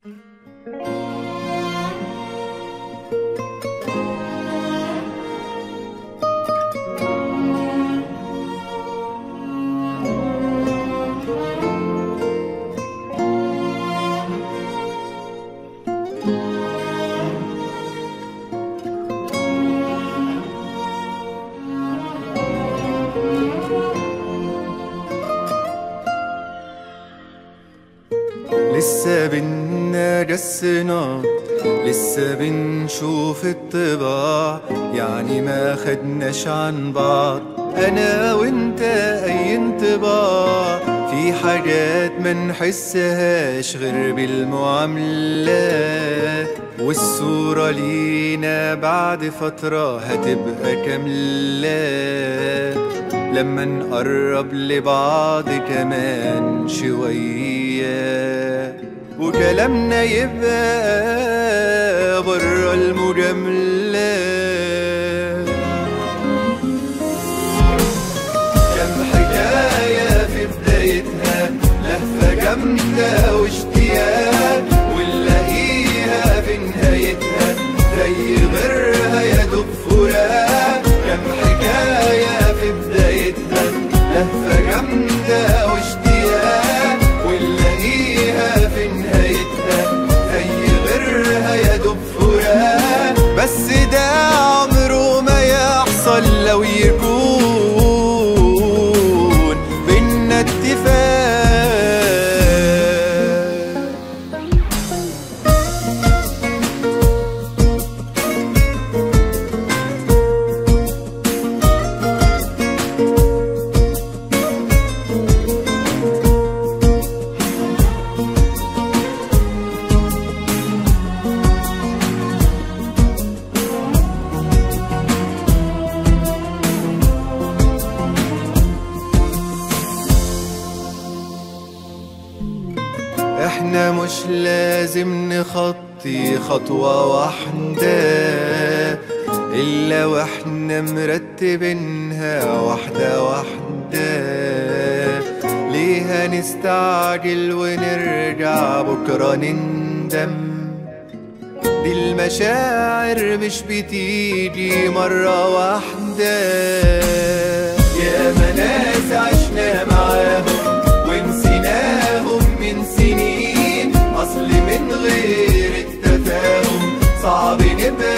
لسه بينا جسنا لسه بنشوف الطباع يعني ما خدناش عن بعض انا وانت اي انطباع في حاجات ما نحسهاش غير بالمعاملات والصورة لينا بعد فترة هتبقى كاملة لما نقرب لبعض كمان شوية وكلامنا يبقى برا المجاملة كم حكاية في بدايتها لهفة جامدة واشتياق ونلاقيها في نهايتها زي غيرها يا دوب فراق كم حكاية في بدايتها لهفة جامدة واشتياق ونلاقيها في نهايتها زي غيرها يا دوب فراق بس ده عمره ما يحصل لو يكون بينا اتفاق احنا مش لازم نخطي خطوة واحدة إلا واحنا مرتبينها واحدة واحدة ليه هنستعجل ونرجع بكرة نندم دي المشاعر مش بتيجي مرة واحدة يا ناس عشنا معاهم ونسيناهم من سنين أصل من غير التفاهم صعب نبقى